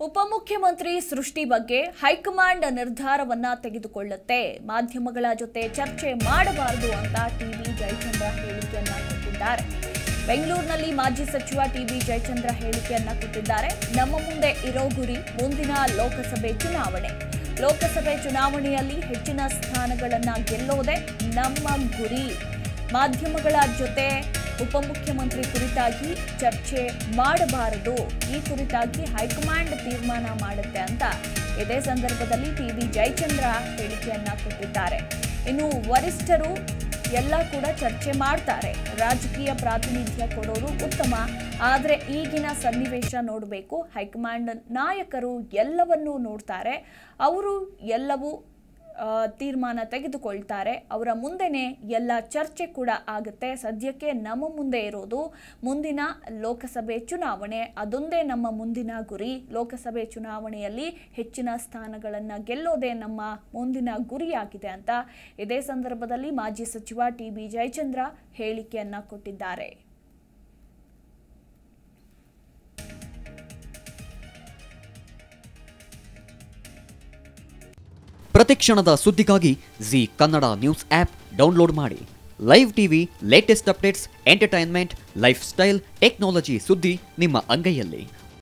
ಉಪಮುಖ್ಯಮಂತ್ರಿ ಸೃಷ್ಟಿ ಬಗ್ಗೆ ಹೈಕಮಾಂಡ್ ನಿರ್ಧಾರವನ್ನ ತೆಗೆದುಕೊಳ್ಳುತ್ತೆ ಮಾಧ್ಯಮಗಳ ಜೊತೆ ಚರ್ಚೆ ಮಾಡಬಾರದು ಅಂತ ಟಿಬಿ ಜಯಚಂದ್ರ ಹೇಳಿಕೆಯನ್ನ ಕೊಟ್ಟಿದ್ದಾರೆ ಬೆಂಗಳೂರಿನಲ್ಲಿ ಮಾಜಿ ಸಚಿವ ಟಿಬಿ ಜಯಚಂದ್ರ ಹೇಳಿಕೆಯನ್ನ ಕೊಟ್ಟಿದ್ದಾರೆ ನಮ್ಮ ಮುಂದೆ ಇರೋ ಗುರಿ ಮುಂದಿನ ಲೋಕಸಭೆ ಚುನಾವಣೆ ಲೋಕಸಭೆ ಚುನಾವಣೆಯಲ್ಲಿ ಹೆಚ್ಚಿನ ಸ್ಥಾನಗಳನ್ನ ಗೆಲ್ಲೋದೇ ನಮ್ಮ ಗುರಿ ಮಾಧ್ಯಮಗಳ ಜೊತೆ ಉಪಮುಖ್ಯಮಂತ್ರಿ ಕುರಿತಾಗಿ ಚರ್ಚೆ ಮಾಡಬಾರದು ಈ ಕುರಿತಾಗಿ ಹೈಕಮಾಂಡ್ ತೀರ್ಮಾನ ಮಾಡುತ್ತೆ ಅಂತ ಇದೇ ಸಂದರ್ಭದಲ್ಲಿ ಟಿಬಿ ಜಯಚಂದ್ರ ಹೇಳಿಕೆಯನ್ನ ಕೊಟ್ಟಿದ್ದಾರೆ ಇನ್ನು ವರಿಷ್ಠರು ಎಲ್ಲ ಕೂಡ ಚರ್ಚೆ ಮಾಡ್ತಾರೆ ರಾಜಕೀಯ ಪ್ರಾತಿನಿಧ್ಯ ಕೊಡೋದು ಉತ್ತಮ ಆದರೆ ಈಗಿನ ಸನ್ನಿವೇಶ ನೋಡಬೇಕು ಹೈಕಮಾಂಡ್ ನಾಯಕರು ಎಲ್ಲವನ್ನೂ ನೋಡ್ತಾರೆ ಅವರು ಎಲ್ಲವೂ ಆ, ತೀರ್ಮಾನ ತೆಗೆದುಕೊಳ್ತಾರೆ ಅವರ ಮುಂದೆನೇ ಎಲ್ಲ ಚರ್ಚೆ ಕೂಡ ಆಗುತ್ತೆ ಸದ್ಯಕ್ಕೆ ನಮ್ಮ ಮುಂದೆ ಇರೋದು ಮುಂದಿನ ಲೋಕಸಭೆ ಚುನಾವಣೆ ಅದೊಂದೇ ನಮ್ಮ ಮುಂದಿನ ಗುರಿ ಲೋಕಸಭೆ ಚುನಾವಣೆಯಲ್ಲಿ ಹೆಚ್ಚಿನ ಸ್ಥಾನಗಳನ್ನು ಗೆಲ್ಲೋದೇ ನಮ್ಮ ಮುಂದಿನ ಗುರಿಯಾಗಿದೆ ಅಂತ ಇದೇ ಸಂದರ್ಭದಲ್ಲಿ ಮಾಜಿ ಸಚಿವ ಟಿ ಬಿ ಜಯಚಂದ್ರ ಹೇಳಿಕೆಯನ್ನ ಕೊಟ್ಟಿದ್ದಾರೆ ಪ್ರತಿಕ್ಷಣದ ಸುದ್ದಿಗಾಗಿ Zee Kannada news app download ಮಾಡಿ live TV latest updates entertainment lifestyle technology ಸುದ್ದಿ ನಿಮ್ಮ ಅಂಗೈಯಲ್ಲಿ